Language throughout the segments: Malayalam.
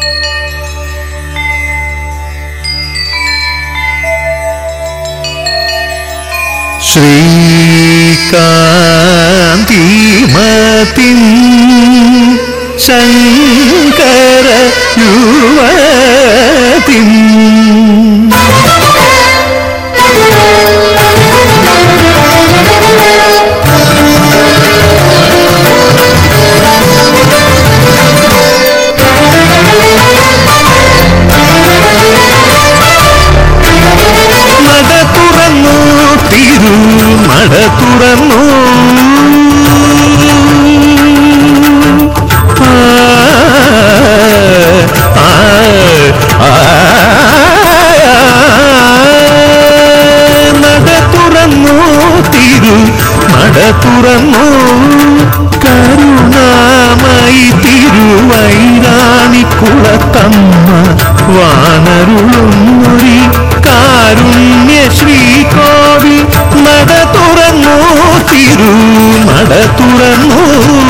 ശ്രീകാന്തിമതിൻ ശങ്കര യുവതിൻ നട തുറന്നു തിരു നട തുറന്നു ആ, ആ, ആ, നട തുറന്നു തിരു നട തുറന്നു കരുണാമയി തിരുവൈരാണി കുളത്തമ്മ വാണരുളുന്നൊരി കാരുണ്യ ശ്രീകോവിൽ നട തുറന്നു തിരു നട തുറന്നു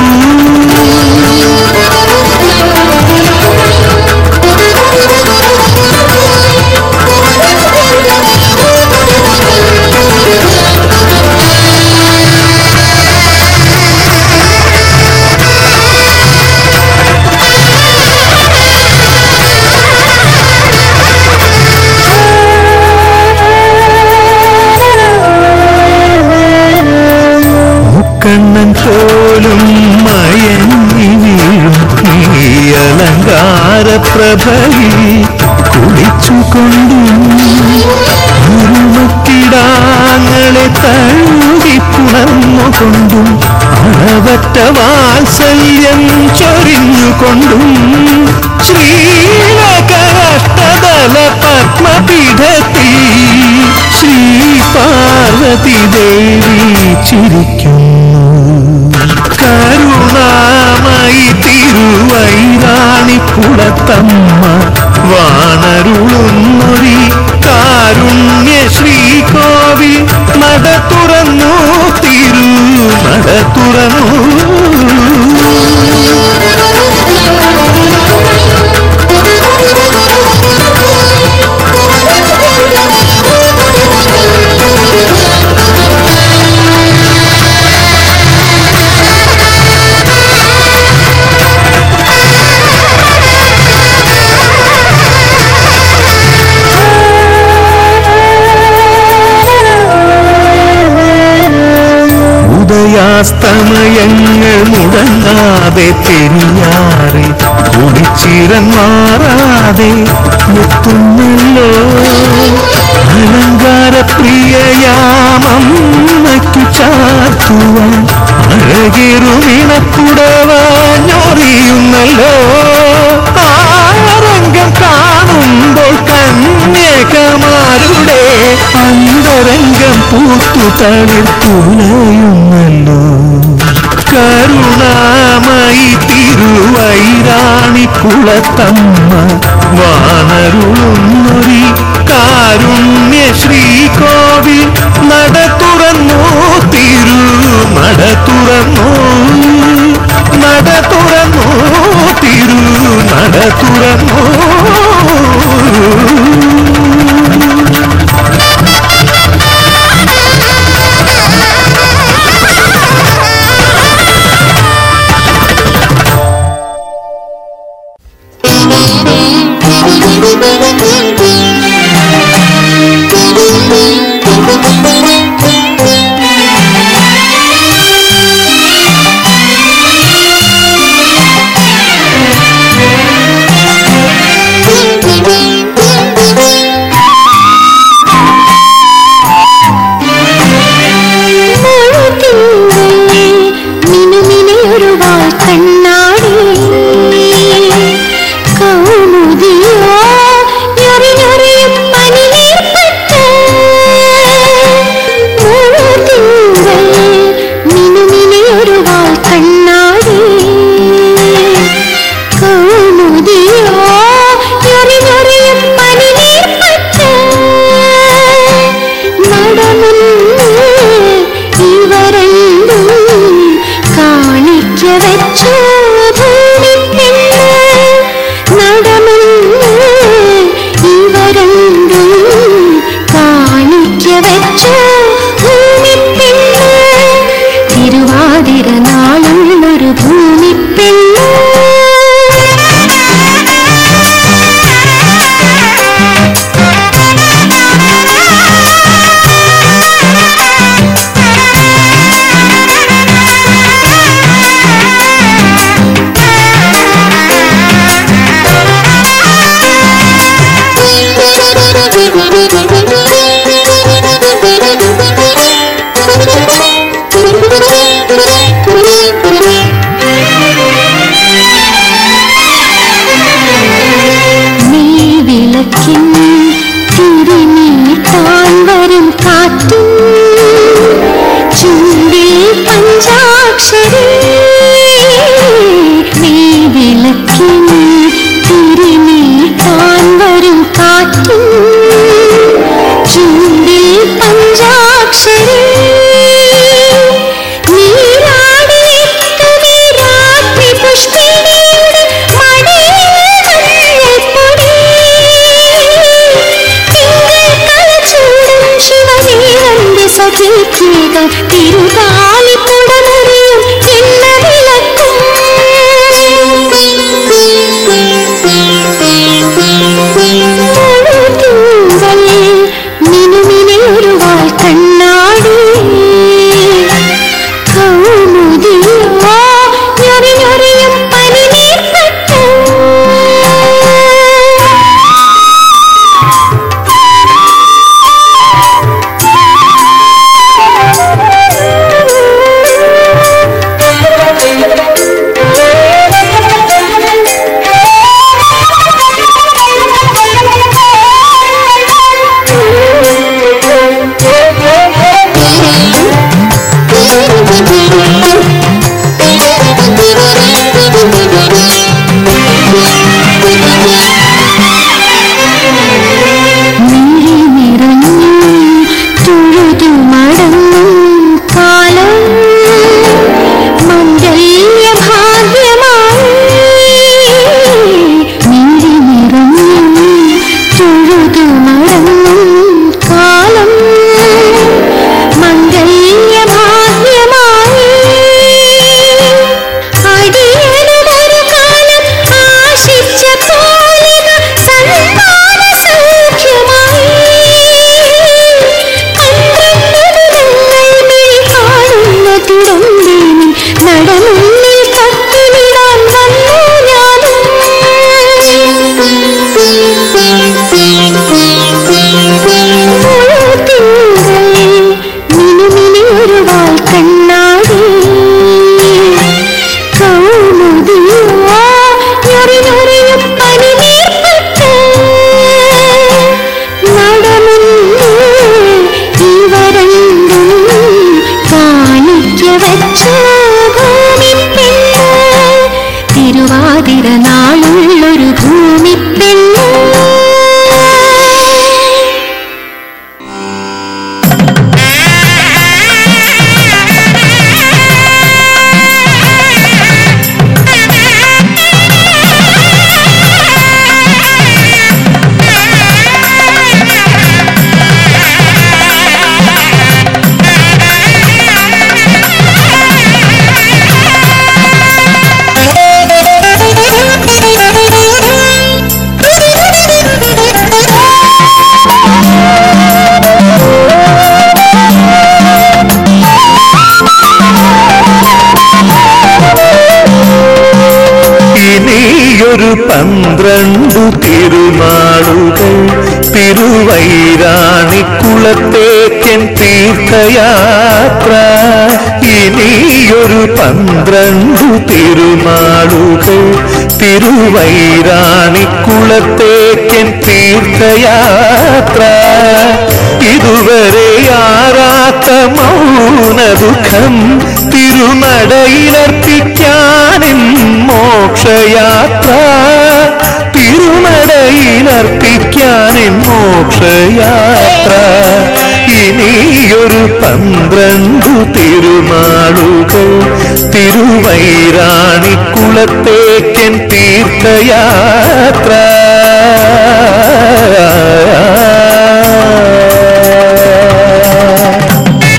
മുക്കണ്ണൻ പോലും മയങ്ങി വീഴും നീ അലങ്കാര പ്രഭയിൽ കുളിച്ചുകൊണ്ടും ഉരുമക്കിടാങ്ങളെ തഴുകിപ്പുണർന്നുകൊണ്ടും അളവറ്റ വാത്സല്യം ചൊരിഞ്ഞുകൊണ്ടും ശ്രീലകഷ്ടതല പത്മപീഠത്തിൽ ശ്രീ പാർവതി ദേവി ചിരിക്കുന്നു കരുണാമയി തിരുവൈരാണി കുളത്തമ്മ വാണരുളുന്നൊരി കാരുണ്യ ശ്രീകോവിൽ നട തുറന്നു തിരു നട തുറന്നു ഉദയാസ്തമയങ്ങൾ മുടങ്ങാതെ പെരിയാറെ കുടിച്ചിരൻ മാറാതെ എത്തുന്നല്ലോ അലങ്കാര പ്രിയയാമമ്മയ്ക്കു ചാർത്തുവാൻ അഴകേറുമിണക്കുടവാഞ്ഞൊറിയുന്നല്ലോ ആരംഗം കാണുമ്പോൾ കന്യകമാരുടെ അന്തരംഗം പൂത്തു തളിർത്തുലയുന്നല്ലോ കരുണാമയി തിരുവൈരാണി കുളത്തമ്മ വാണരുളുന്നൊരി കാരുണ്യ ശ്രീകോവിൽ നട തുറന്നു തിരു നട തുറന്നു നട തുറന്നു തിരു നട തുറന്നു കണ്ണാടി കൗമുദിയോ ഞൊറിഞ്ഞൊറിയും പനിനീർപ്പച്ച മുഴുതിങ്കൾ മിനുമിനെയൊരു വാൾ കണ്ണാടി കൗമുദിയോ ഞൊറിഞ്ഞൊറിയും പനിനീർപ്പച്ച നടമുന്ന് ഇവരണ്ടും കാണിക്ക വെച്ച ഭൂമിപ്പെണ്ണ് നടമു തിരുവാതിര നാളുള്ളൊരു ഭൂമി പെണ്ണ് ഇനിയൊരു പന്ത്രണ്ടു തിരുനാളുകൾ തിരുവൈരാണിക്കുളത്തേക്കൻ തീർത്ഥയാത്ര ഇനിയൊരു പന്ത്രണ്ടു തിരുനാളുകൾ തിരുവൈരാണിക്കുളത്തേക്കൻ തീർത്ഥയാത്ര ഇതുവരെ ആറാത്ത മൗന ദുഃഖം തിരുനടയിലർപ്പിക്കാനും മോക്ഷയാത്ര തിരുനടയിലർപ്പിക്കാനും മോക്ഷയാത്ര ഇനിയൊരു പന്ത്രണ്ടു തിരുനാളുകൾ തിരുവൈരാണിക്കുളത്തേക്കൻ തീർത്ഥയാത്ര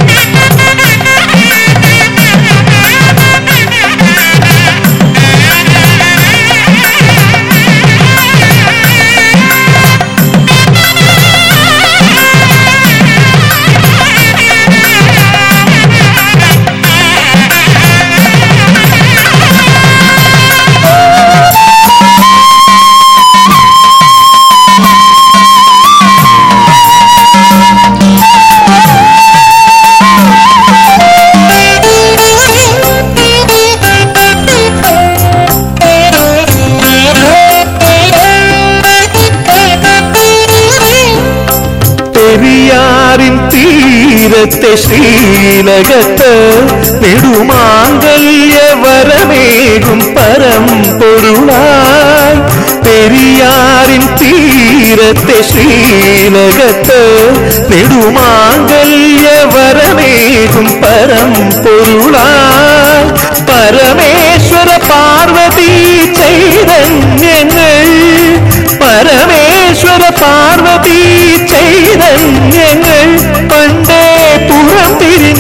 പെരിയാറിൻ തീരത്തെ ശ്രീലകത്ത് നെടുമാങ്കല്യ വരമേകും പരമ്പൊരുളായി പെരിയാറിൻ തീരത്തെ ശ്രീലകത്ത് നെടുമാങ്കല്യ വരമേകും പരമ്പൊരുളായി പരമേശ്വര പാർവതി ചൈതന്യങ്ങൾ പരമേശ്വര പാർവതി ചൈതന്യങ്ങൾ പണ്ടേ പുറം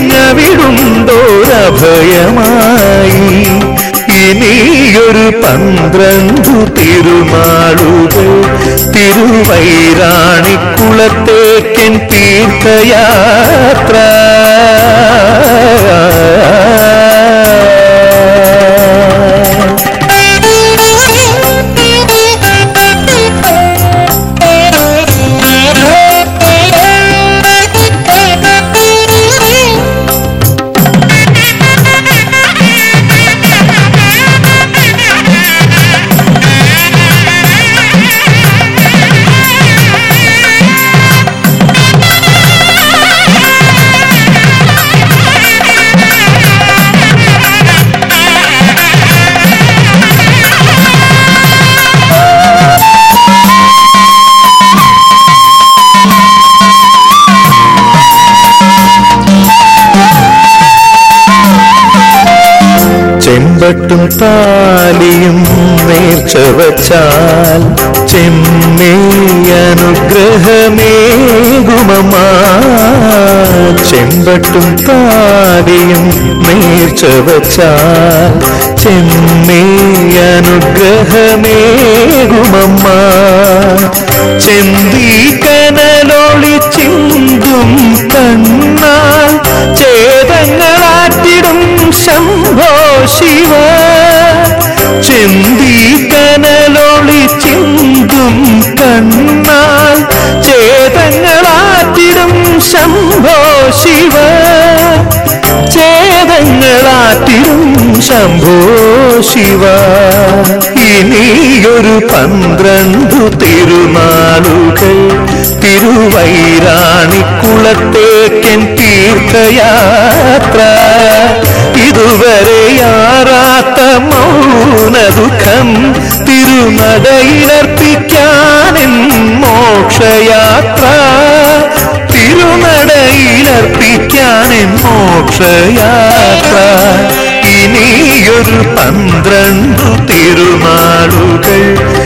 തിരിഞ്ഞവിടുണ്ടോരഭയമായി ഇനിയൊരു പന്ത്രണ്ടു തിരുനാളുകൾ തിരുവൈരാണിക്കുളത്തേക്കൻ തീർത്ഥയാത്ര ചെമ്പട്ടും താലിയും നേർച്ച വച്ചാൽ ചെമ്മേ അനുഗ്രഹമേകുമമ്മ ചെമ്പട്ടും താലിയും നേർച്ച വച്ചാൽ ചെമ്മേ അനുഗ്രഹമേകുമമ്മ ചെന്തി കനലൊളി ചിന്തും കണ്ണാൽ ചേതങ്ങളാറ്റിടും ശംഭോ ശിവ ചെന്തി കനലൊളി ചിന്തും കണ്ണാൽ ചേതങ്ങളാറ്റിടും ശംഭോ ശിവ ചേതങ്ങളാറ്റിടും ശംഭോ ശിവ ഇനിയൊരു പന്ത്രണ്ടു തിരുനാളുകൾ തിരുവൈരാണിക്കുളത്തേക്കൻ തീർത്ഥയാത്ര ഇതുവരെ യാറാത്ത മൗന ദുഃഖം തിരുനടയിലർപ്പിക്കാനെൻ മോക്ഷയാത്ര തിരുനടയിലർപ്പിക്കാനെൻ മോക്ഷയാത്ര ഇനിയൊരു പന്ത്രണ്ടു തിരുനാളുകൾ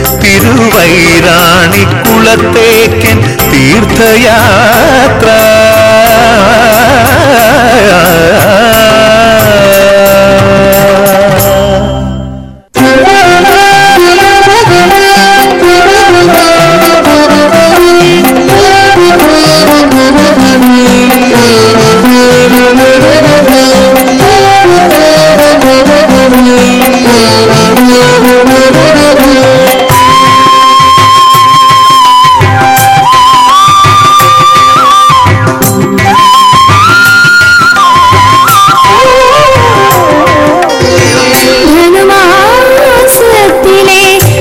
തിരുവൈരാണിക്കുളത്തേക്കൻ തീർത്ഥയാത്ര ധനുമാസത്തിലെ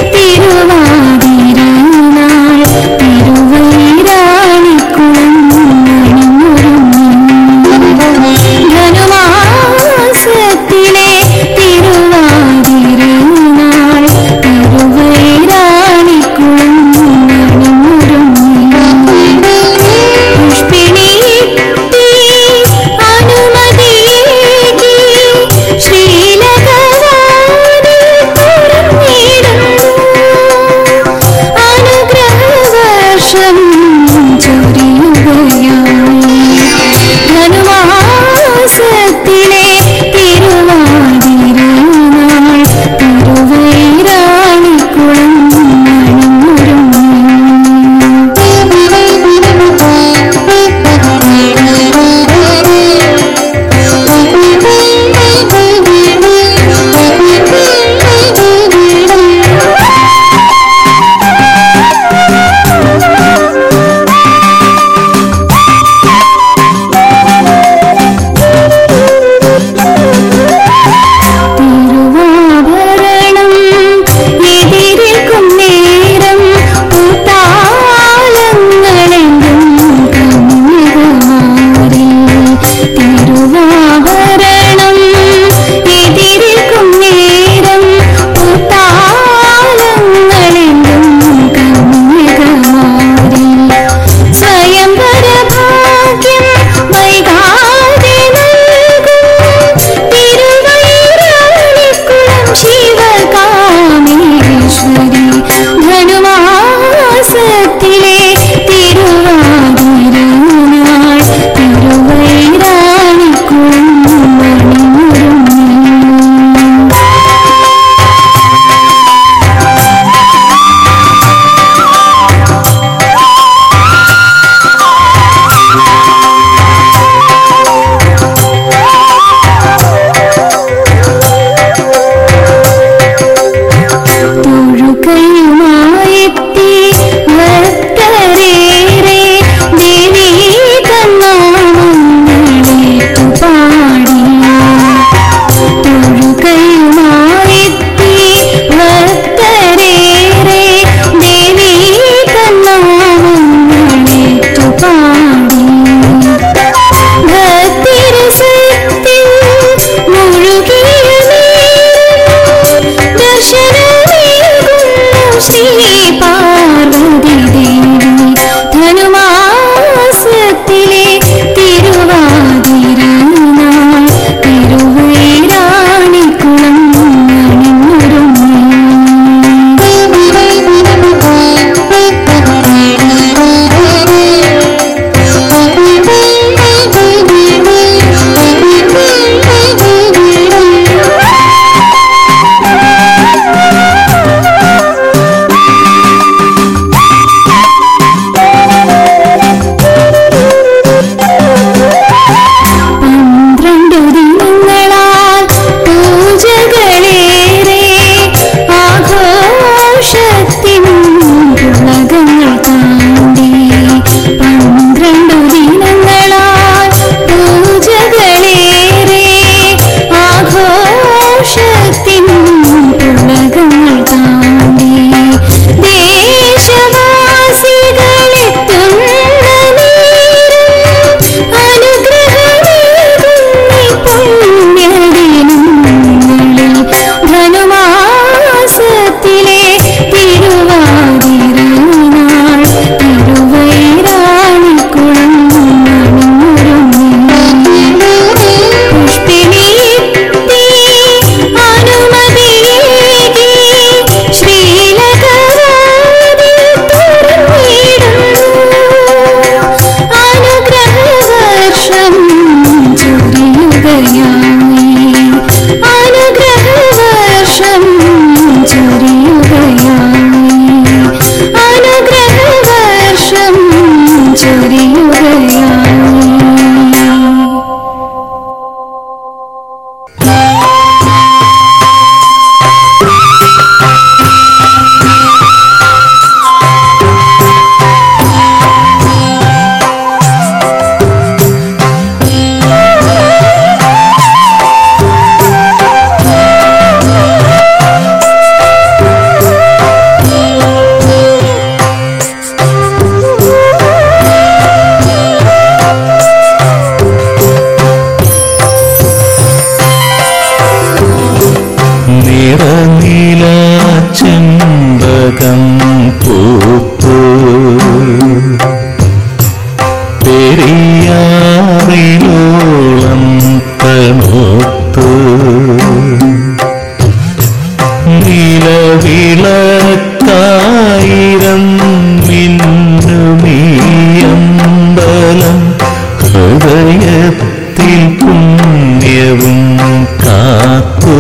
തിരുവാതിരനാൾ തിരുവൈരാണിക്കുളം അണിഞ്ഞൊരുങ്ങി. ധനുമാസത്തിലെ തിരുവാതിരനാൾ തിരുവൈരാണിക്കുളം അണിഞ്ഞൊരുങ്ങി. പുഷ്പിണി അനുമതിയേകി ശ്രീലകവാനിൽ തുറന്നിടുന്നു അനുഗ്രഹവർഷം ചൊരിയുകയായി ധനുമാസത്തിലെ തിരുവാതിരനാൾ തിരുവൈരാണിക്കുളം തിരുവാഭരണം എതിരേൽക്കും നേരം പൂത്താലങ്ങളെങ്കും കന്യകമാരിൽ തിരുവാഭരണം എതിരേൽക്കും നേരം പൂത്താലങ്ങളെങ്കും കന്യകമാരിൽ സ്വയംവര ഭാഗ്യം വൈകാതെ നൽകും തിരുവൈരാണിക്കുളം ശിവകാമേശ്വരി ധനുമാസത്തിലെ തിരുവാതിരനാൾ തിരുവൈരാണിക്കുളം മണിമുരുങ്ങി തൊഴുകയുമായെത്തി ഭക്തരേറെ ദേവീ തന്നാമങ്ങളേറ്റു പാടി തൊഴുകയുമായെത്തി ഭക്തരേറെ ദേവീ തന്നാമങ്ങളേറ്റു പാടി ഭക്തിരസത്തിൽ മുഴുകിയ നേരം ദർശനമേകുന്നു ശ്രീ പാർവതി ദേവി ധനുമാസത്തിലെ തിരുവാതിരനാൾ തിരുവൈരാണിക്കുളം അണിഞ്ഞൊരുങ്ങി തിലകം പൂത്തു പെരിയാറിലോളം തണുത്തു നിലവിളക്കായിരം മിന്നുമീയമ്പലം ഹൃദയത്തിൽ പുണ്യവും കാത്തു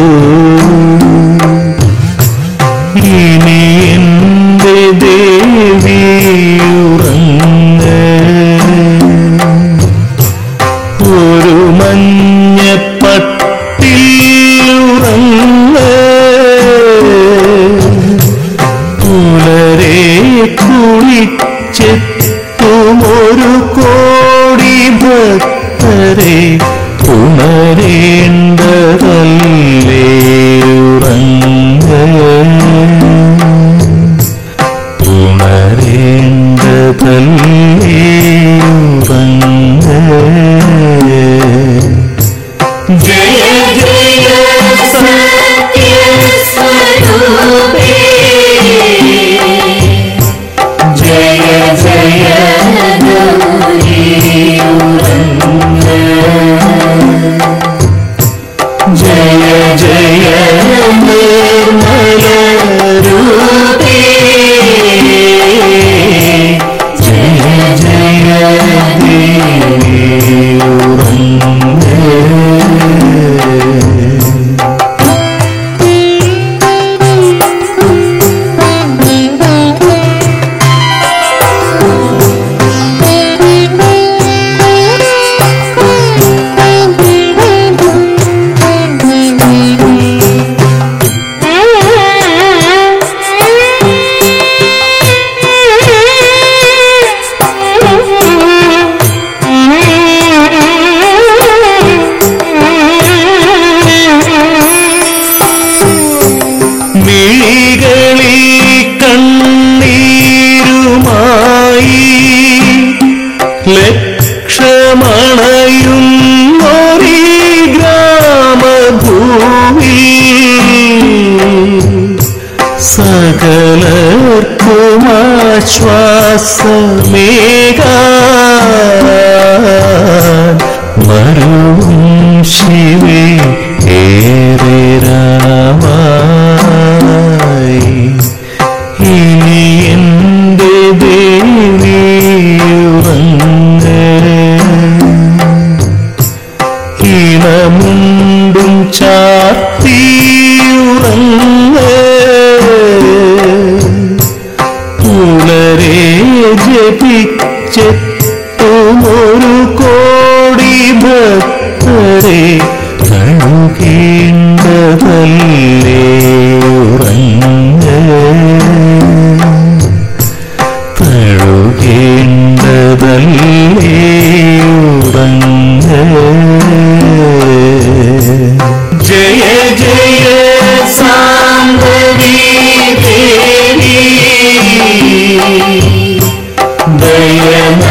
ഇനി എന്റെ ദേവിയുറങ്ങ ഒരു മഞ്ഞപ്പട്ടിൽ ഉറങ്ങ പുലരെ കുളിച്ചെത്തുമൊരു കോടി ഭക്തരെ ഉണരേണ്ടതല്ലേ ഉറങ്ങ ഉണരേണ്ടതല്ലേ ഉറങ്ങ ജയ ജയ ജയ ജയ ജയ ജയ നിർമ്മല രൂപേ ജയ ജയ ദേവി ഉറങ്ങ മിഴികളിൽ കണ്ണീരുമായി ലക്ഷമണയുന്നൊരീ ഗ്രാമഭൂമി സകലർക്കുമാശ്വാസമേകാൻ മരുവും ശിവേ ഏറെ രാമായി ഇനി എന്റെ ദേവിയുറങ്ങ ഇണമുണ്ടും ചാത്തിയുറങ്ങ പുലരെ ജപിച്ചെത്തുമൊരു കോടി ഭക്തരെ കഴുകേണ്ടതല്ലേ ഉറങ്ങ തഴുകേണ്ടതല്ലേ ഉറങ്ങ ജയ ജയ സാന്ദവി ദേവി ദയ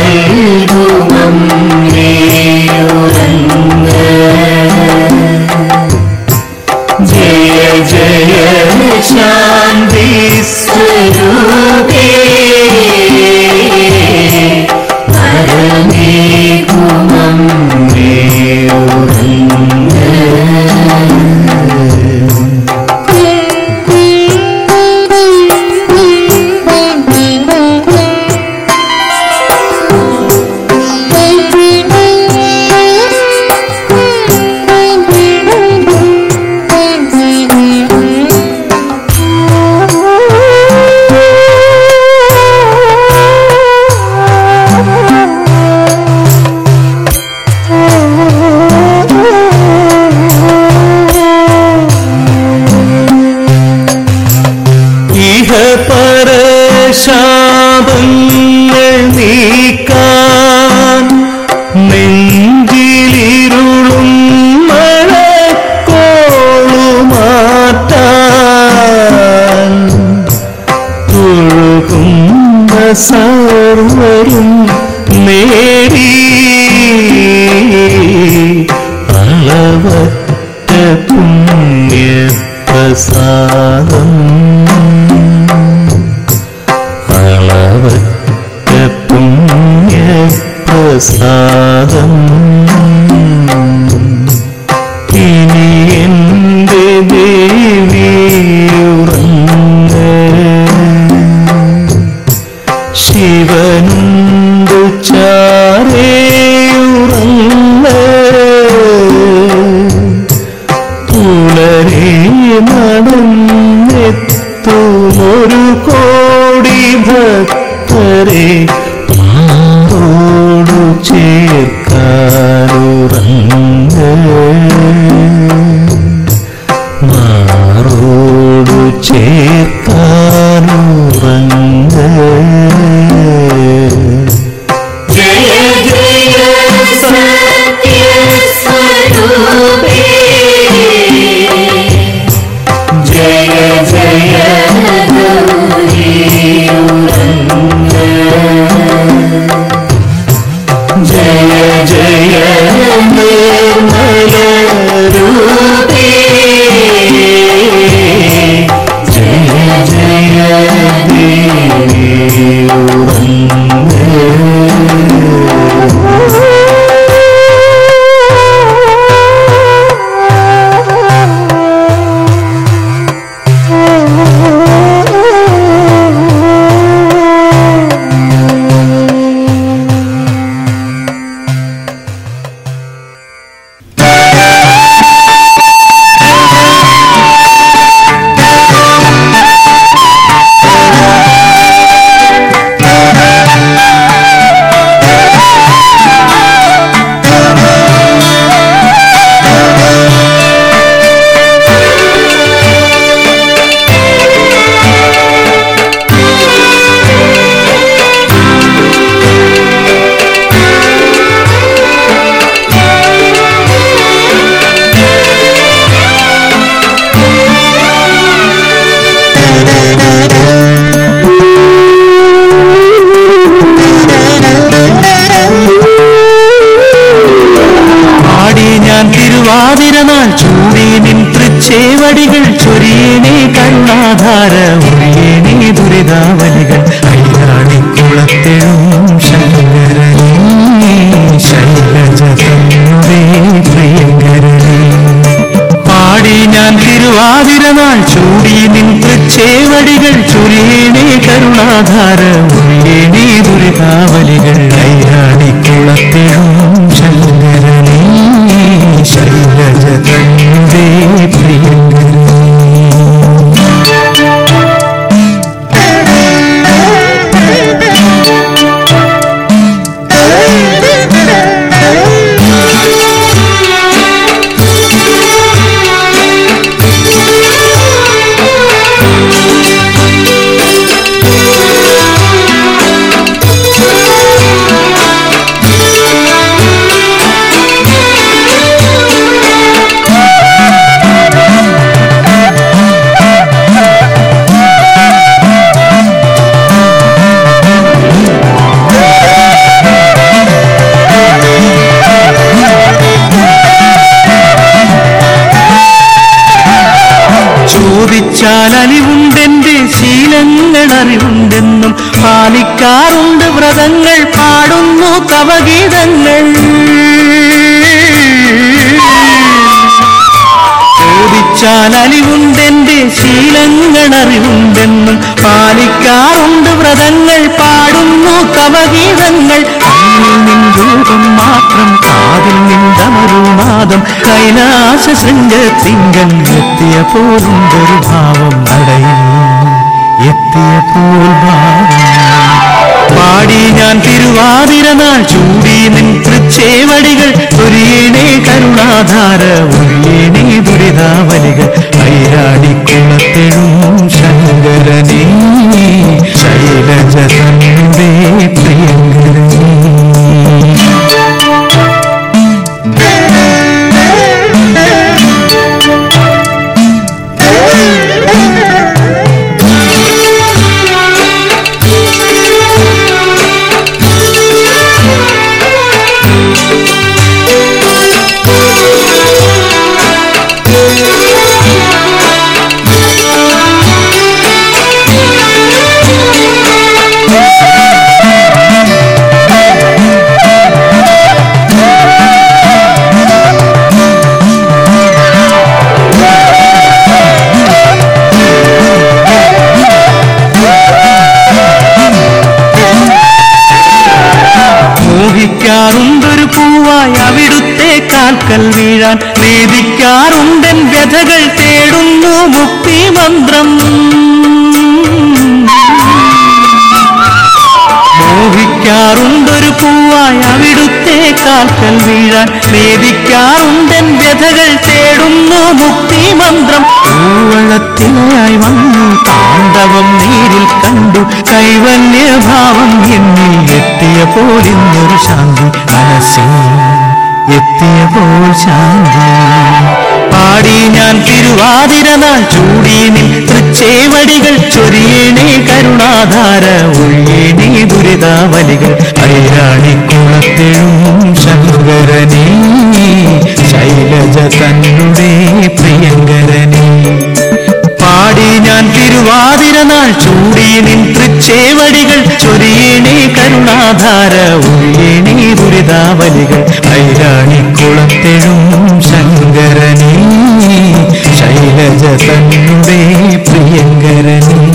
നൽകുമേ ഉറങ്ങ ജയ ജയ ശാന്തി സ്വരൂപേ പരമേകുമേ ഉറങ്ങ ഇഹ പരശാപങ്ങൾ നീക്കാൻ നെഞ്ചിലിരുളും മഴക്കോളുമാറ്റാൻ ഒഴുകുന്ന സർവരും നേടി അളവറ്റ പുണ്യ പ്രസാദം പ്രസാദം ഇനി എൻ്റെ ദേവിയുറങ്ങ് ശിവനുണ്ട് ചാരേയുറങ്ങ് പുലരെ നടന്നെത്തുമൊരു കോടി ഭക്തരെ മാറോടു ചേർക്കാനുറങ്ങ് മാറോടു ചേർക്കാനുറങ്ങ് ജയ ജയ സത്യസ്വരൂപേ ജയ ജയ ജയ ജയ നിർമ്മലരൂപേ ജയ ജയ പാടി ഞാൻ തിരുവാതിരനാൾ ചൂടി നിൻ തൃച്ചേവടികൾ ചൊരിയേനേ കണ്ണാധാര ഒഴിയേനേ ദുരിതാവലികൾ കൈകാണിക്കുളത്തെഴും ശങ്കരനേ ശൈലജ തന്നുടേ പ്രിയങ്കരനേ പാടി ഞാൻ തിരുവാതിരനാൾ ചൂടി നിൻ തൃച്ചേവടികൾ ചൊരിയേനേ കരുണാധാര ഒഴിയേനേ ദുരിതാവലികൾ കൈകാണിക്കുളത്തെഴും ശങ്കരനേ ശൈലജ തന്നുടേ പ്രിയങ്കരനേ ചോദിച്ചാൽ അലിവുണ്ടെന്റെ ശീലങ്ങൾ അറിവുണ്ടെന്നും പാലിക്കാറുണ്ട് വ്രതങ്ങൾ പാടുന്നു തവഗീതങ്ങൾ ചോദിച്ചാൽ അലിവുണ്ടെന്റെ ശീലങ്ങൾ അറിവുണ്ടെന്നും പാലിക്കാറുണ്ട് വ്രതങ്ങൾ പാടുന്നു തവഗീതങ്ങൾ കണ്ണിൽ നിൻ രൂപം മാത്രം കാതിൽ നിന്തമരുനാദം കൈലാസ ശൃംഗത്തിങ്കൽ എത്തിയ പോലുണ്ടൊരു ഭാവം നടയിൽ എത്തിയ പോൽ ഭാവം പാടി ഞാൻ തിരുവാതിരനാൾ ചൂടി നിൻ തൃച്ചേവടികൾ ഒരിയേണേ കരുണാധാര ഒഴിയേണേ ദുരിതാവലികൾ കൈരാടിക്കുളത്തെഴും ശങ്കരനേ ശൈലജ തന്നേ പ്രിയങ്കരനേ മോഹിക്കാറുണ്ടൊരു പൂവായി അവിടുത്തെ കാൽക്കൽ വീഴാൻ വേദിക്കാറുണ്ടൻ വ്യഥകൾ തേടുന്നു മുക്തി മന്ത്രം മോഹിക്കാറുണ്ടൊരു പൂവായി അവിടുത്തെ കാൽക്കൽ വീഴാൻ വേദിക്കാറുണ്ടൻ വ്യഥകൾ തേടുന്നു മുക്തി മന്ത്രം പൂവളത്തിലായി വന്നു താണ്ഡവം നേരിൽ കണ്ടു കൈവല്യഭാവം എന്നിൽ എത്തിയ പോലിന്നൊരു ശാന്തി മനസ്സിൽ എത്തിയപ്പോൾ ശാന്തി പാടി ഞാൻ തിരുവാതിര നാൾ ചൂടി നിൻ തൃച്ചേവടികൾ ചൊരിയേണേ കരുണാധാര ഒഴിയേണേ ദുരിതാവലികൾ ഐരാണിക്കുളത്തെഴും ശങ്കരനേ ശൈലജ തന്നുടെ പ്രിയങ്കരനേ പാടി ഞാൻ തിരുവാതിര നാൾ ചൂടി നിൻ തൃച്ചേവടികൾ ചൊരിയേണേ കരുണാധാര ഒഴിയേണേ ദുരിതാവലികൾ ഐരാണിക്കുളത്തെഴും ശങ്കരനേ ശൈലജ തന്നുടെ പ്രിയങ്കരനേ